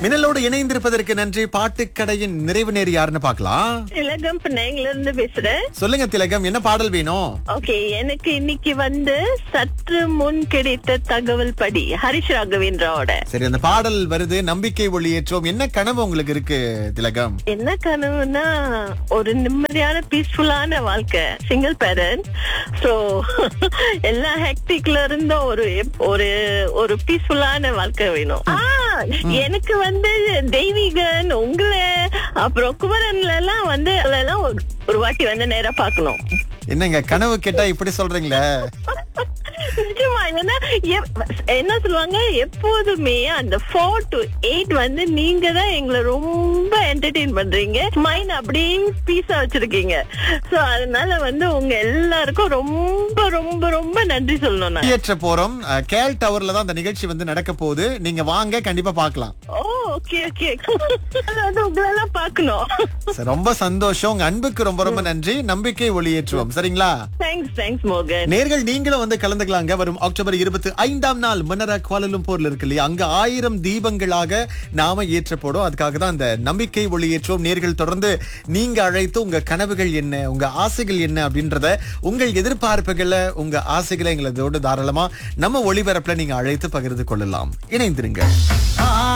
மின்னலோடு இணைந்திருப்பதற்கு நன்றி பாட்டுக்கடையின் நிறைவு நேர் யாருன்னு பார்க்கலாம் திலகம் பிள்ளைங்கள இருந்து பேசுறேன் சொல்லுங்க திலகம் என்ன பாடல் வேணும் ஓகே எனக்கு இன்னைக்கு வந்து சற்று முன் கிடைத்த தகவல் படி ஹரிஷ் ராகவேந்திராவோட சரி அந்த பாடல் வருது நம்பிக்கை ஒளியேற்றோம் என்ன கனவு உங்களுக்கு இருக்கு திலகம் என்ன கனவுனா ஒரு நிம்மதியான பீஸ்ஃபுல்லான வாழ்க்கை சிங்கிள் பேரண்ட் சோ எல்லா ஹெக்டிக்ல இருந்தும் ஒரு ஒரு ஒரு பீஸ்ஃபுல்லான வாழ்க்கை வேணும் ஆ, எனக்கு வந்து தெய்வீகன் உங்களை அப்புறம் குமரன்ல எல்லாம் வந்து அதுல எல்லாம் ஒரு- ஒரு வாட்டி வந்து நேரா பார்க்கணும் என்னங்க கனவு கேட்டா இப்படி சொல்றீங்களே நிஜமா ஏன்னா எப்- என்ன சொல்லுவாங்க எப்போதுமே அந்த ஃபோர் டு எயிட் வந்து நீங்க தான் எங்களை ரொம்ப என்டர்டெயின் பண்றீங்க மைண்ட் அப்படியே பீஸா வச்சிருக்கீங்க சோ அதனால வந்து உங்க எல்லாருக்கும் ரொம்ப ரொம்ப ரொம்ப நன்றி சொல்லணும் நான் ஒளியேற்ற போறோம் அஹ், கேல் டவர்ல தான் அந்த நிகழ்ச்சி வந்து நடக்க போகுது நீங்க வாங்க கண்டிப்பா பார்க்கலாம் ஓ ஓகே ஓகே வந்து உங்களெல்லாம் பார்க்கணும் சரி, ரொம்ப சந்தோஷம் உங்க அன்புக்கு ரொம்ப ரொம்ப நன்றி நம்பிக்கை ஒளியேற்றுவோம் சரிங்களா தேங்க்ஸ் தேங்க்ஸ் மோகன் நேர்கள் நீங்களும் வந்து கலந்துக்கலாங்க வரும் அக்டோபர் இருபத்தி ஐந்தாம் நாள் மன்னரா குவாலலும்பூர்ல இருக்கு இல்லையா அங்க ஆயிரம் தீபங்களாக நாம ஏற்றப்படும் அதுக்காக தான் அந்த நம்பிக்கை ஒளியேற்றோம் நேர்கள் தொடர்ந்து நீங்க அழைத்து உங்க கனவுகள் என்ன உங்க ஆசைகள் என்ன அப்படின்றத உங்கள் எதிர்பார்ப்புகளை உங்க ஆசைகளை எங்களதோடு தாராளமா நம்ம ஒளிபரப்புல நீங்க அழைத்து பகிர்ந்து கொள்ளலாம் இணைந்திருங்க